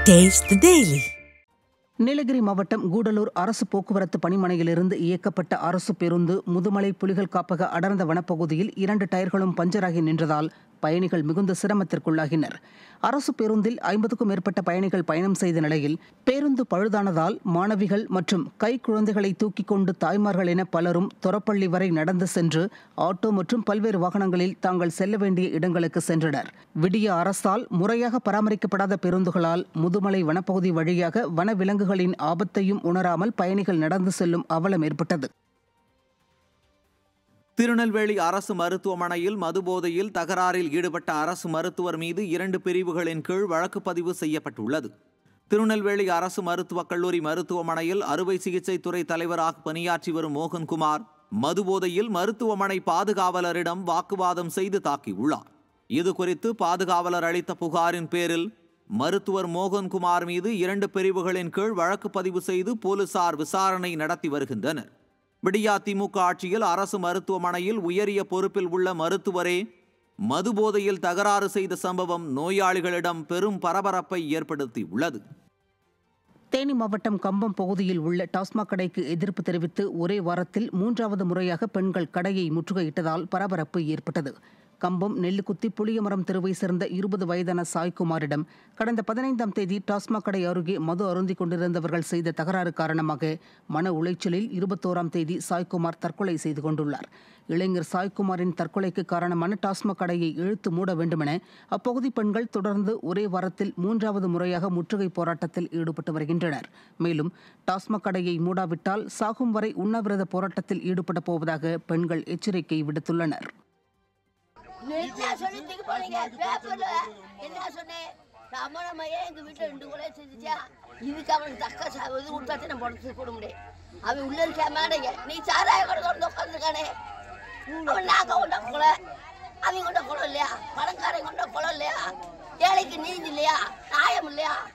Taste the Daily. Nilgiri மாவட்டம் கூடலூர் அரசு போக்குவரத்து பணிமனையிலிருந்து இயக்கப்பட்ட அரசு பேருந்து முதுமலை புலிகள் காப்பக அடர்ந்த வனப்பகுதியில் இரண்டு டயர்களும் பஞ்சராகி நின்றதால் பயணிகள் மிகுந்த சிரமத்திற்குள்ளாகினர் அரசு பேருந்தில் ஐம்பதுக்கும் மேற்பட்ட பயணிகள் பயணம் செய்த நிலையில் பேருந்து பழுதானதால் மாணவிகள் மற்றும் கை குழந்தைகளை தூக்கிக் கொண்டு தாய்மார்கள் என பலரும் தொரப்பள்ளி வரை நடந்து சென்று ஆட்டோ மற்றும் பல்வேறு வாகனங்களில் தாங்கள் செல்ல வேண்டிய இடங்களுக்கு சென்றனர் விடிய அரசால் முறையாக பராமரிக்கப்படாத பேருந்துகளால் முதுமலை வனப்பகுதி வழியாக வனவிலங்குகளின் ஆபத்தையும் உணராமல் பயணிகள் நடந்து செல்லும் அவலம் ஏற்பட்டது திருநெல்வேலி அரசு மருத்துவமனையில் மதுபோதையில் தகராறில் ஈடுபட்ட அரசு மருத்துவர் மீது இரண்டு பிரிவுகளின் கீழ் வழக்கு பதிவு செய்யப்பட்டுள்ளது திருநெல்வேலி அரசு மருத்துவக் கல்லூரி மருத்துவமனையில் அறுவை சிகிச்சை துறை தலைவராக பணியாற்றி வரும் மோகன்குமார் மதுபோதையில் மருத்துவமனை பாதுகாவலரிடம் வாக்குவாதம் செய்து தாக்கியுள்ளார் இது குறித்து பாதுகாவலர் அளித்த புகாரின் பேரில் மருத்துவர் மோகன்குமார் மீது இரண்டு பிரிவுகளின் கீழ் வழக்கு பதிவு செய்து போலீசார் விசாரணை நடத்தி வருகின்றனர் விடியா திமுக ஆட்சியில் அரசு மருத்துவமனையில் உயரிய பொறுப்பில் உள்ள மருத்துவரே மதுபோதையில் தகராறு செய்த சம்பவம் நோயாளிகளிடம் பெரும் பரபரப்பை ஏற்படுத்தியுள்ளது தேனி மாவட்டம் கம்பம் பகுதியில் உள்ள டாஸ்மாக் கடைக்கு எதிர்ப்பு தெரிவித்து ஒரே வாரத்தில் மூன்றாவது முறையாக பெண்கள் கடையை முற்றுகையிட்டதால் பரபரப்பு ஏற்பட்டது கம்பம் நெல்லுக்குத்தி புளியமரம் தெருவை சேர்ந்த இருபது வயதான சாய்குமாரிடம் கடந்த பதினைந்தாம் தேதி டாஸ்மாக் கடை அருகே மது அருந்திக் கொண்டிருந்தவர்கள் செய்த தகராறு காரணமாக மன உளைச்சலில் இருபத்தோராம் தேதி சாய்குமார் தற்கொலை செய்து கொண்டுள்ளார் இளைஞர் சாய்குமாரின் தற்கொலைக்கு காரணமான டாஸ்மாக் கடையை இழுத்து மூட வேண்டுமென அப்பகுதி பெண்கள் தொடர்ந்து ஒரே வாரத்தில் மூன்றாவது முறையாக முற்றுகை போராட்டத்தில் ஈடுபட்டு வருகின்றனர் மேலும் டாஸ்மாக் கடையை மூடாவிட்டால் சாகும் வரை உண்ணாவிரத போராட்டத்தில் ஈடுபட போவதாக பெண்கள் எச்சரிக்கை விடுத்துள்ளனர் என்ன சொல்லிட்டு போனீங்க பேப்பர்ல என்ன சொன்னேன் அம்மன மையம் எங்க வீட்டுல ரெண்டு கொலை செஞ்சுச்சா இதுக்கு அவனுக்கு தக்க சா- இது கொடுத்தாச்சு நம்ம உடச்சு போட முடியும் அவன் உள்ள இருக்காம நீ சாராய கடை திறந்து உட்காந்துருக்கானே அவன் நாங்க கொண்ட கொலை அவன் கொண்ட குளம் இல்லையா பணக்காரன் கொண்ட குளம் இல்லையா ஏழைக்கு நீதி இல்லையா நியாயம் இல்லையா